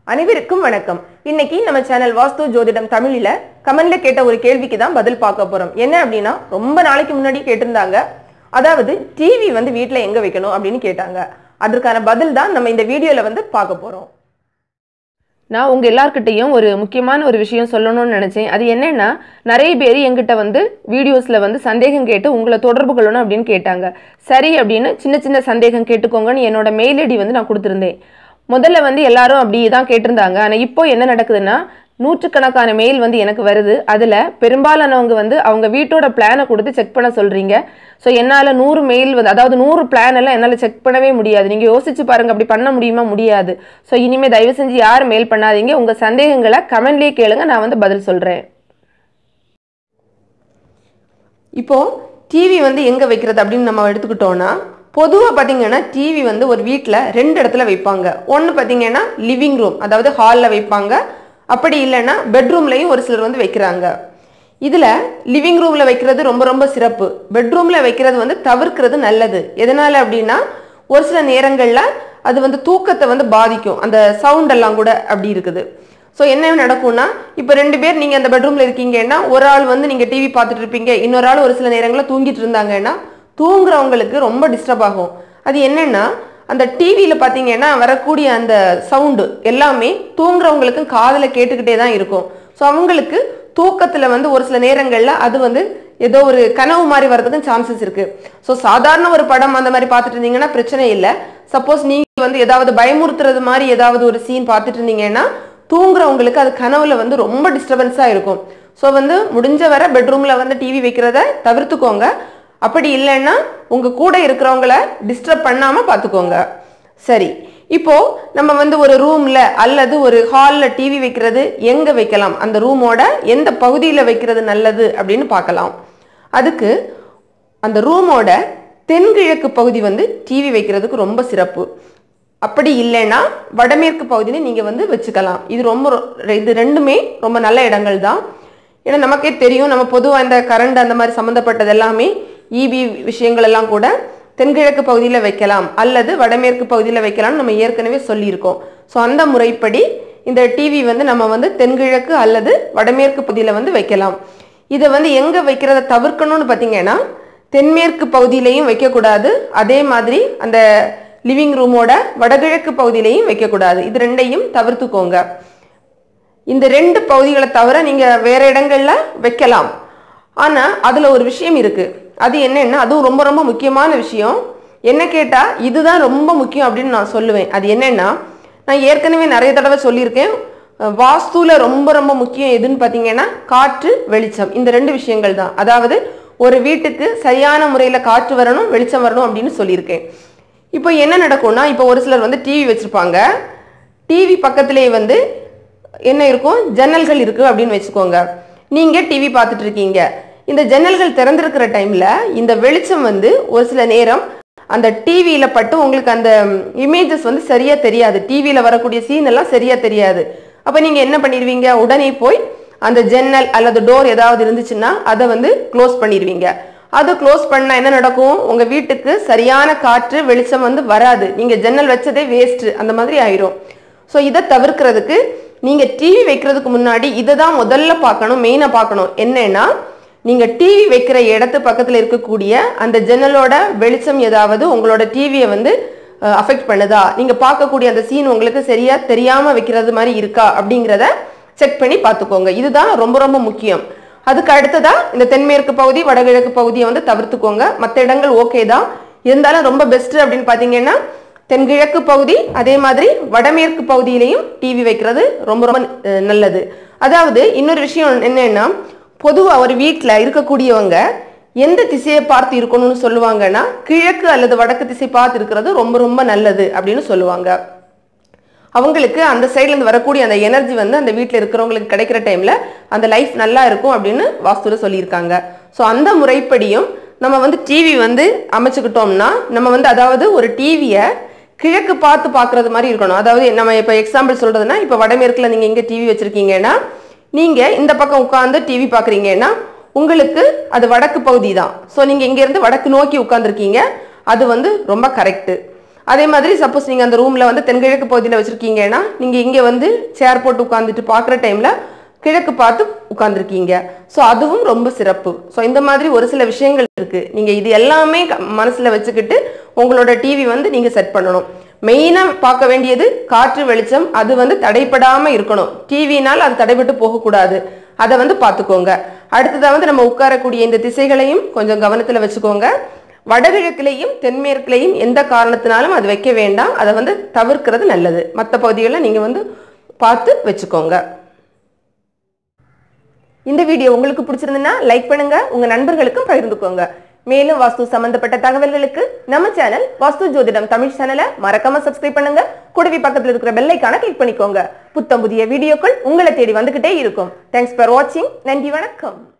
அனைவருக்கும் வணக்கம் இன்னைக்கு நம்ம சேனல் வாஸ்து ஜோதிடம் தமிழ்ல கமெண்ட்ல கேட்ட ஒரு கேள்விக்கு தான் பதில் பார்க்க போறோம் என்ன அப்படின்னா ரொம்ப நாளைக்கு முன்னாடி கேட்டிருந்தாங்க அதாவது டிவி வந்து வீட்ல எங்க வைக்கணும் அப்படின்னு கேட்டாங்க அதற்கான பதில் தான் நம்ம இந்த வீடியோல வந்து பார்க்க போறோம் நான் உங்கள் எல்லார்கிட்டேயும் ஒரு முக்கியமான ஒரு விஷயம் சொல்லணும்னு நினச்சேன் அது என்னென்னா நிறைய பேர் எங்கிட்ட வந்து வீடியோஸில் வந்து சந்தேகம் கேட்டு உங்களை தொடர்பு கொள்ளணும் அப்படின்னு கேட்டாங்க சரி அப்படின்னு சின்ன சின்ன சந்தேகம் கேட்டுக்கோங்கன்னு என்னோட மெயில் ஐடி வந்து நான் கொடுத்துருந்தேன் முதல்ல வந்து எல்லாரும் அப்படி தான் கேட்டிருந்தாங்க ஆனால் இப்போ என்ன நடக்குதுன்னா நூற்றுக்கணக்கான மெயில் வந்து எனக்கு வருது அதில் பெரும்பாலானவங்க வந்து அவங்க வீட்டோட பிளானை கொடுத்து செக் பண்ண சொல்கிறீங்க ஸோ என்னால் நூறு மெயில் வந்து அதாவது நூறு பிளான் எல்லாம் என்னால் செக் பண்ணவே முடியாது நீங்கள் யோசிச்சு பாருங்க அப்படி பண்ண முடியுமா முடியாது ஸோ இனிமேல் தயவு செஞ்சு யாரும் மெயில் பண்ணாதீங்க உங்கள் சந்தேகங்களை கமெண்ட்லேயே கேளுங்க நான் வந்து பதில் சொல்கிறேன் இப்போ டிவி வந்து எங்க வைக்கிறது அப்படின்னு நம்ம எடுத்துக்கிட்டோம்னா பொதுவாக பார்த்தீங்கன்னா டிவி வந்து ஒரு வீட்டில் ரெண்டு இடத்துல வைப்பாங்க ஒன்று பார்த்தீங்கன்னா லிவிங் ரூம் அதாவது ஹாலில் வைப்பாங்க அப்படி இல்லைன்னா பெட்ரூம்லையும் ஒரு சிலர் வந்து வைக்கிறாங்க இதில் லிவிங் ரூமில் வைக்கிறது ரொம்ப ரொம்ப சிறப்பு பெட்ரூமில் வைக்கிறது வந்து தவிர்க்கிறது நல்லது எதனால் அப்படின்னா ஒரு சில நேரங்களில் அது வந்து தூக்கத்தை வந்து பாதிக்கும் அந்த சவுண்ட் எல்லாம் கூட அப்படி இருக்குது ஸோ என்ன நடக்கும்னா இப்போ ரெண்டு பேர் நீங்கள் அந்த பெட்ரூமில் இருக்கீங்கன்னா ஒரு ஆள் வந்து நீங்கள் டிவி பார்த்துட்டு இருப்பீங்க இன்னொரு ஆள் ஒரு சில நேரங்களில் தூங்கிட்டு இருந்தாங்கன்னா தூங்குறவங்களுக்கு ரொம்ப டிஸ்டர்ப் ஆகும் அது என்னன்னா அந்த டிவியில் பார்த்தீங்கன்னா வரக்கூடிய அந்த சவுண்டு எல்லாமே தூங்குறவங்களுக்கு காதில் கேட்டுக்கிட்டே தான் இருக்கும் ஸோ அவங்களுக்கு தூக்கத்தில் வந்து ஒரு சில நேரங்களில் அது வந்து ஏதோ ஒரு கனவு மாதிரி வர்றதுக்கும் சான்சஸ் இருக்கு ஸோ சாதாரண ஒரு படம் அந்த மாதிரி பார்த்துட்டு இருந்தீங்கன்னா பிரச்சனை இல்லை சப்போஸ் நீங்க வந்து ஏதாவது பயமுறுத்துறது மாதிரி ஏதாவது ஒரு சீன் பார்த்துட்டு இருந்தீங்கன்னா தூங்குறவங்களுக்கு அது கனவுல வந்து ரொம்ப டிஸ்டர்பன்ஸாக இருக்கும் ஸோ வந்து முடிஞ்ச வரை பெட்ரூமில் வந்து டிவி வைக்கிறத தவிர்த்துக்கோங்க அப்படி இல்லைன்னா உங்க கூட இருக்கிறவங்கள டிஸ்டர்ப் பண்ணாம பார்த்துக்கோங்க சரி இப்போ நம்ம வந்து ஒரு ரூம்ல அல்லது ஒரு ஹாலில் டிவி வைக்கிறது எங்க வைக்கலாம் அந்த ரூமோட எந்த பகுதியில் வைக்கிறது நல்லது அப்படின்னு பார்க்கலாம் அதுக்கு அந்த ரூமோட தென்கிழக்கு பகுதி வந்து டிவி வைக்கிறதுக்கு ரொம்ப சிறப்பு அப்படி இல்லைன்னா வடமேற்கு பகுதியில் நீங்கள் வந்து வச்சுக்கலாம் இது ரொம்ப ரொ- இது ரெண்டுமே ரொம்ப நல்ல இடங்கள் தான் ஏன்னா நமக்கே தெரியும் நம்ம பொதுவாக இந்த கரண்ட் அந்த மாதிரி சம்மந்தப்பட்டது எல்லாமே இபி விஷயங்கள் எல்லாம் கூட தென்கிழக்கு பகுதியில் வைக்கலாம் அல்லது வடமேற்கு பகுதியில் வைக்கலாம்னு நம்ம ஏற்கனவே சொல்லியிருக்கோம் ஸோ அந்த முறைப்படி இந்த டிவி வந்து நம்ம வந்து தென்கிழக்கு அல்லது வடமேற்கு பகுதியில் வந்து வைக்கலாம் இதை வந்து எங்கே வைக்கிறத தவிர்க்கணும்னு பார்த்தீங்கன்னா தென்மேற்கு பகுதியிலையும் வைக்கக்கூடாது அதே மாதிரி அந்த லிவிங் ரூமோட வடகிழக்கு பகுதியிலையும் வைக்கக்கூடாது இது ரெண்டையும் தவிர்த்துக்கோங்க இந்த ரெண்டு பகுதிகளை தவிர நீங்க வேற இடங்கள்ல வைக்கலாம் ஆனா அதுல ஒரு விஷயம் இருக்கு அது என்னன்னா அதுவும் ரொம்ப ரொம்ப முக்கியமான விஷயம் என்ன கேட்டா இதுதான் ரொம்ப முக்கியம் அப்படின்னு நான் சொல்லுவேன் அது என்னன்னா நான் ஏற்கனவே நிறைய தடவை சொல்லியிருக்கேன் அஹ் வாஸ்துல ரொம்ப ரொம்ப முக்கியம் எதுன்னு பார்த்தீங்கன்னா காற்று வெளிச்சம் இந்த ரெண்டு விஷயங்கள் தான் அதாவது ஒரு வீட்டுக்கு சரியான முறையில் காற்று வரணும் வெளிச்சம் வரணும் அப்படின்னு சொல்லியிருக்கேன் இப்போ என்ன நடக்கும்னா இப்போ ஒரு சிலர் வந்து டிவி வச்சிருப்பாங்க டிவி பக்கத்திலே வந்து என்ன இருக்கும் ஜன்னல்கள் இருக்கு அப்படின்னு வச்சுக்கோங்க நீங்க டிவி பார்த்துட்டு இருக்கீங்க இந்த ஜன்னல்கள் திறந்திருக்கிற டைம்ல இந்த வெளிச்சம் வந்து ஒரு சில நேரம் அந்த டிவியில பட்டு உங்களுக்கு அந்த இமேஜஸ் வந்து சரியா தெரியாது டிவியில வரக்கூடிய சீன் எல்லாம் சரியா தெரியாது அப்ப நீங்க என்ன பண்ணிடுவீங்க உடனே போய் அந்த ஜன்னல் அல்லது டோர் ஏதாவது இருந்துச்சுன்னா அதை வந்து க்ளோஸ் பண்ணிடுவீங்க அதை க்ளோஸ் பண்ணா என்ன நடக்கும் உங்க வீட்டுக்கு சரியான காற்று வெளிச்சம் வந்து வராது நீங்க ஜன்னல் வச்சதே வேஸ்ட் அந்த மாதிரி ஆயிரும் ஸோ இதை தவிர்க்கிறதுக்கு நீங்க டிவி வைக்கிறதுக்கு முன்னாடி இதை தான் முதல்ல பார்க்கணும் மெயினாக பார்க்கணும் என்னன்னா நீங்க டிவி வைக்கிற இடத்து பக்கத்துல இருக்கக்கூடிய அந்த ஜன்னலோட வெளிச்சம் ஏதாவது உங்களோட டிவியை வந்து அஃபெக்ட் பண்ணுதா நீங்க பார்க்கக்கூடிய அந்த சீன் உங்களுக்கு சரியா தெரியாம வைக்கிறது மாதிரி இருக்கா அப்படிங்கிறத செக் பண்ணி பார்த்துக்கோங்க இதுதான் ரொம்ப ரொம்ப முக்கியம் அதுக்கு அடுத்ததா இந்த தென்மேற்கு பகுதி வடகிழக்கு பகுதியை வந்து தவிர்த்துக்கோங்க மற்ற இடங்கள் ஓகே தான் இருந்தாலும் ரொம்ப பெஸ்ட் அப்படின்னு பார்த்தீங்கன்னா தென்கிழக்கு பகுதி அதே மாதிரி வடமேற்கு பகுதியிலையும் டிவி வைக்கிறது ரொம்ப ரொம்ப அஹ், நல்லது அதாவது இன்னொரு விஷயம் என்னன்னா பொதுவாக ஒரு வீட்டில் இருக்கக்கூடியவங்க எந்த திசையை பார்த்து இருக்கணும்னு சொல்லுவாங்கன்னா கிழக்கு அல்லது வடக்கு திசை பார்த்து இருக்கிறது ரொம்ப ரொம்ப நல்லது அப்படின்னு சொல்லுவாங்க அவங்களுக்கு அந்த சைடுல இருந்து வரக்கூடிய அந்த எனர்ஜி வந்து அந்த வீட்டில் இருக்கிறவங்களுக்கு கிடைக்கிற டைம்ல அந்த லைஃப் நல்லா இருக்கும் அப்படின்னு வாஸ்துல சொல்லியிருக்காங்க ஸோ அந்த முறைப்படியும் நம்ம வந்து டிவி வந்து அமைச்சுக்கிட்டோம்னா நம்ம வந்து அதாவது ஒரு டிவியை கிழக்கு பார்த்து பார்க்கறது மாதிரி இருக்கணும் அதாவது நம்ம இப்போ எக்ஸாம்பிள் சொல்றதுன்னா இப்போ வடமேற்குல நீங்க இங்க டிவி வச்சிருக்கீங்கன்னா நீங்க இந்த பக்கம் உட்காந்து டிவி பார்க்குறீங்கன்னா உங்களுக்கு அது வடக்கு பகுதி தான் ஸோ நீங்க இங்க இருந்து வடக்கு நோக்கி உட்காந்துருக்கீங்க அது வந்து ரொம்ப கரெக்டு அதே மாதிரி சப்போஸ் நீங்கள் அந்த ரூமில் வந்து தென்கிழக்கு பகுதியில் வச்சுருக்கீங்கன்னா நீங்கள் இங்கே வந்து சேர் போட்டு உட்காந்துட்டு பார்க்குற டைமில் கிழக்கு பார்த்து உட்காந்துருக்கீங்க ஸோ அதுவும் ரொம்ப சிறப்பு ஸோ இந்த மாதிரி ஒரு சில விஷயங்கள் இருக்குது நீங்கள் இது எல்லாமே மனசில் வச்சுக்கிட்டு உங்களோட டிவி வந்து நீங்கள் செட் பண்ணணும் மெயினாக பார்க்க வேண்டியது காற்று வெளிச்சம் அது வந்து தடைப்படாமல் இருக்கணும் டிவினால் அது தடைபட்டு போகக்கூடாது அதை வந்து பார்த்துக்கோங்க அடுத்ததாக வந்து நம்ம உட்காரக்கூடிய இந்த திசைகளையும் கொஞ்சம் கவனத்தில் வச்சுக்கோங்க வடகிழக்கிலையும் தென்மேற்குலையும் எந்த காரணத்தினாலும் அது வைக்க வேண்டாம் அதை வந்து தவிர்க்கிறது நல்லது மற்ற பகுதிகளில் நீங்கள் வந்து பார்த்து வச்சுக்கோங்க இந்த வீடியோ உங்களுக்கு பிடிச்சிருந்துன்னா லைக் பண்ணுங்க உங்க நண்பர்களுக்கும் பகிர்ந்துக்கோங்க மேலும் வாஸ்து சம்பந்தப்பட்ட தகவல்களுக்கு நம்ம சேனல் வாஸ்து ஜோதிடம் தமிழ் சேனலை மறக்காம சப்ஸ்கிரைப் பண்ணுங்க கூடவே பக்கத்தில் இருக்கிற பெல்லைக்கான கிளிக் பண்ணிக்கோங்க புத்தம் புதிய வீடியோக்கள் உங்களை தேடி வந்துகிட்டே இருக்கும் தேங்க்ஸ் ஃபார் வாட்சிங் நன்றி வணக்கம்